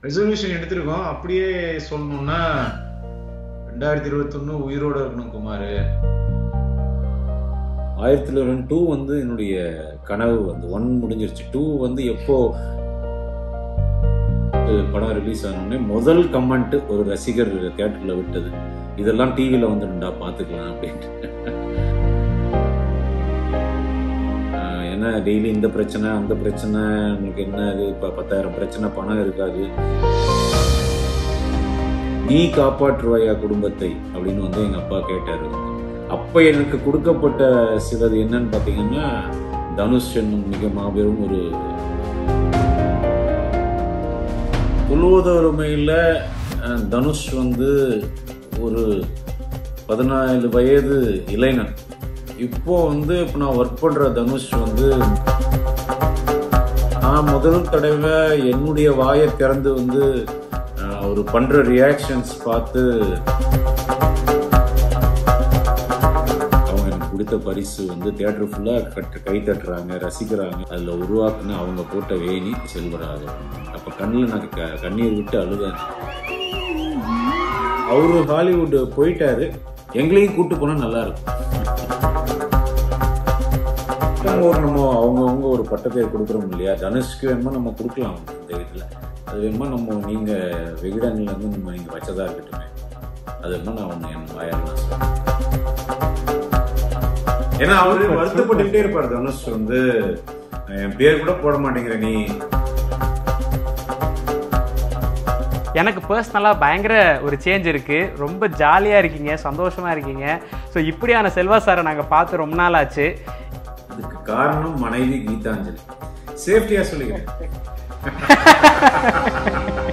Resolution எடுத்திருக்கோம் அப்படியே சொல்லணும்னா ரெண்டாயிரத்தி இருபத்தொன்னு உயிரோட இருக்கணும் குமார் ஆயிரத்தி தொள்ளாயிரம் டூ வந்து என்னுடைய கனவு வந்து ஒன் முடிஞ்சிருச்சு டூ வந்து எப்போ அஹ் படம் ரிலீஸ் ஆனோடனே முதல் கமெண்ட் ஒரு ரசிகர் தியேட்டர்ல விட்டது இதெல்லாம் டிவியில வந்துடும்டா பாத்துக்கலாம் அப்படின்ட்டு ஆஹ் என்ன டெய்லி இந்த பிரச்சனை அந்த பிரச்சனை உங்களுக்கு என்ன இது இப்ப பத்தாயிரம் பிரச்சனை பணம் இருக்காது நீ காப்பாற்றுவாயா குடும்பத்தை அப்படின்னு வந்து எங்க அப்பா கேட்டாரு அப்ப எனக்கு கொடுக்கப்பட்ட சிலது என்னன்னு பாத்தீங்கன்னா தனுஷ் என்னும் மிக மாபெரும் ஒரு புல்வதொருமையில் தனுஷ் வந்து ஒரு பதினாலு வயது இளைஞன் இப்போ வந்து இப்போ நான் ஒர்க் பண்ற தனுஷ் வந்து நான் முதல் தடவை என்னுடைய வாயை திறந்து வந்து அஹ், அவர் பண்ற ரியாக்ஷன்ஸ் பார்த்து அவங்க எனக்கு கொடுத்த பரிசு வந்து தியேட்டர் ஃபுல்லா கட்டு கை தட்டுறாங்க ரசிக்கிறாங்க அதுல உருவாக்குன அவங்க போட்ட வேணி செல்வராக அப்ப கண்ணில் நான் க- கண்ணீர் விட்டு அழுதேன் அவரு ஹாலிவுட் போயிட்டாரு எங்களையும் கூட்டு போனா நல்லா இருக்கும் நம்ம ஒரு நம்ம அவங்கவுங்க ஒரு பட்டத்தை கொடுக்குறோம் இல்லையா தனுஷ்க்கு வேணுமா நம்ம கொடுக்கலாம் இந்த இதுல அது வேணுமா நம்ம நீங்க விகிடங்கள்ல இருந்து நம்ம நீங்க வச்சதா இருக்கட்டுமே அது வேணுமா நான் ஒண்ணு என் வாயால் நான் சொல்றேன். ஏன்னா அவரு வருத்தப்பட்டுக்கிட்டே இருப்பார் தனுஷ் வந்து என் பேர் கூட போட மாட்டேங்கிற நீ எனக்கு பர்சனலாக பயங்கர ஒரு சேஞ்ச் இருக்குது ரொம்ப ஜாலியாக இருக்கீங்க சந்தோஷமாக இருக்கீங்க ஸோ இப்படியான செல்வா சாரை நாங்கள் பார்த்து ரொம்ப நாள் ஆச்சு அதுக்கு காரணம் மனைவி கீதாஞ்சலி சேஃப்டியா சொல்லிக்கிறேன்